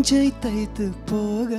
நெஞ்சை தைத்து போக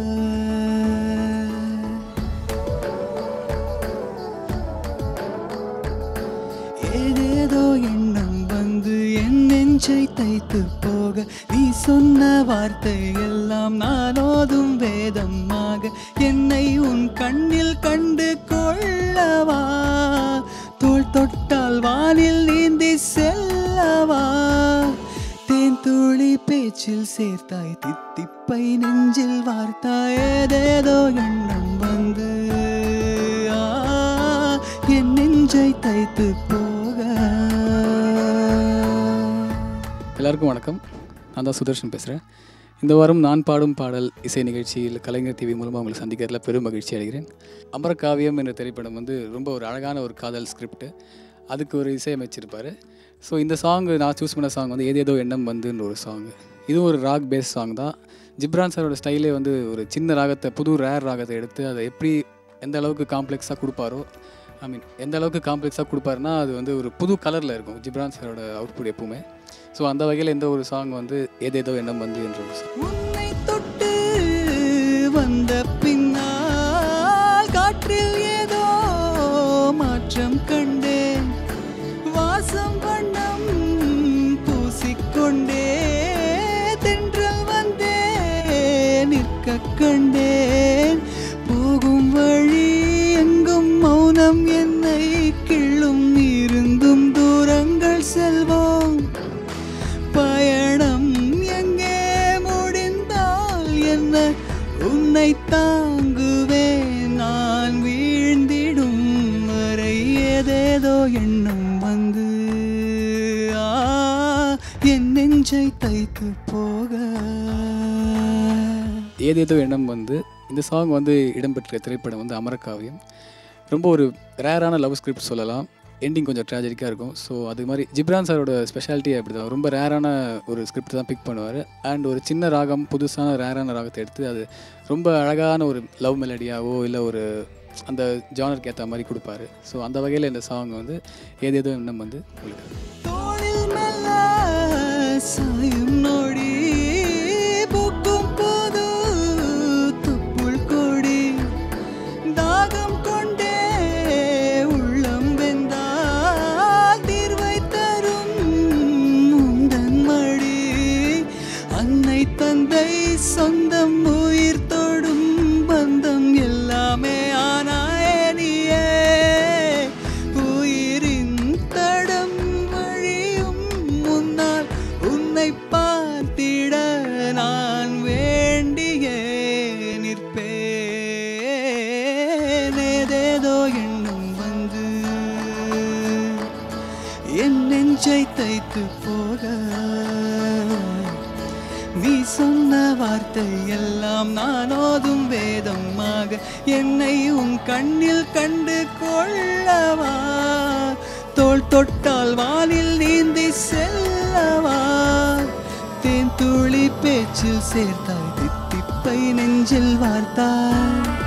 ஏதேதோ எண்ணம் வந்து என் நெஞ்சை தைத்து போக நீ சொன்ன வார்த்தை எல்லாம் நான் ஓதும் வேதமாக என்னை உன் கண்ணில் கண்டு கொள்ளவா தோள் தொட்டால் வானில் நீந்தி செல்லவா தேன் துளி பேச்சில் சேர்த்தாய் தித்திப்பை நெஞ்சில் வார்த்தாய் ஏதேதோ எண்ணம் வந்து ஆ, என் நெஞ்சை தைத்து போக எல்லாருக்கும் வணக்கம் நான் தான் சுதர்ஷன் பேசுகிறேன் இந்த வாரம் நான் பாடும் பாடல் இசை நிகழ்ச்சியில் கலைஞர் டிவி மூலமாக உங்களை சந்திக்கிறதுல பெரும் மகிழ்ச்சி அடைகிறேன் அமரகாவியம் என்ற திரைப்படம் வந்து ரொம்ப ஒரு அழகான ஒரு காதல் ஸ்கிரிப்ட் அதுக்கு ஒரு இசையமைச்சிருப்பார் ஸோ இந்த சாங் நான் சூஸ் பண்ண சாங் வந்து ஏதேதோ எண்ணம் வந்துன்ற ஒரு சாங் இதுவும் ஒரு ராக் பேஸ் சாங் தான் ஜிப்ரான் சாரோட ஸ்டைலே வந்து ஒரு சின்ன ராகத்தை புது ரேர் ராகத்தை எடுத்து அதை எப்படி எந்த அளவுக்கு காம்ப்ளெக்ஸாக கொடுப்பாரோ ஐ மீன் எந்த அளவுக்கு காம்ப்ளெக்ஸாக கொடுப்பாருன்னா அது வந்து ஒரு புது கலரில் இருக்கும் ஜிப்ரான் சாரோட அவுட்புட் எப்பவுமே ஸோ அந்த வகையில் இந்த ஒரு சாங் வந்து ஏதேதோ எண்ணம் வந்து என்ற ஒரு சாங் உன்னை தொட்டு வந்த பின்னால் காற்றில் ஏதோ மாற்றம் கண்டேன் வாசம் வண்ணம் பூசிக்கொண்டே தென்றல் வந்தே நிற்க கண்டேன் போகும் வழி எங்கும் மௌனம் என்னை கிள்ளும் இருந்தும் தூரங்கள் செல்வோம் பயணம் எங்கே முடிந்தால் என்ன உன்னை தாங்குவேன் நான் வீழ்ந்திடும் வரை ஏதேதோ எண்ணம் வந்து ஆ, என் நெஞ்சை தைத்து போக ஏதேதோ எண்ணம் வந்து இந்த சாங் வந்து இடம்பெற்ற திரைப்படம் வந்து அமரகாவியம் ரொம்ப ஒரு ரேரான லவ் ஸ்கிரிப்ட் சொல்லலாம் எண்டிங் கொஞ்சம் ட்ராஜடிக்காக இருக்கும் ஸோ அது மாதிரி ஜிப்ரான் சாரோட ஸ்பெஷாலிட்டி அப்படி தான் ரொம்ப ரேரான ஒரு ஸ்கிரிப்ட் தான் பிக் பண்ணுவார் அண்ட் ஒரு சின்ன ராகம் புதுசான ரேரான ராகத்தை எடுத்து அது ரொம்ப அழகான ஒரு லவ் மெலடியாவோ இல்லை ஒரு அந்த ஜானருக்கு ஏற்ற மாதிரி கொடுப்பாரு ஸோ அந்த வகையில் இந்த சாங் வந்து ஏதேதோ எண்ணம் வந்து உங்களுக்கு தோளில் மெல்ல சாயும் நொடி பூக்கும் போது துப்புள் கொடி தாகம் கொண்டே உள்ளம் வெந்தால் தீர்வை தரும் உந்தன் மடி அன்னை தந்தை சொந்தம் உயிர் தொடும் பந்தம் எல்லாமே ஆனாயே நீயே உயிரின் தடம் வழியும் முன்னால் உன்னை பார்த்திட நான் வேண்டியே நிற்பேன் ஏதேதோ எண்ணம் வந்து என் நெஞ்சை தைத்து போக நீ சொன்ன வார்த்தை எல்லாம் நான் ஓதும் வேதமாக என்னை உன் கண்ணில் கண்டு கொள்ளவா தோள் தொட்டால் வானில் நீந்தி செல்லவா தேன் துளி பேச்சில் சேர்த்தாய் தித்திப்பை நெஞ்சில் வார்த்தாய்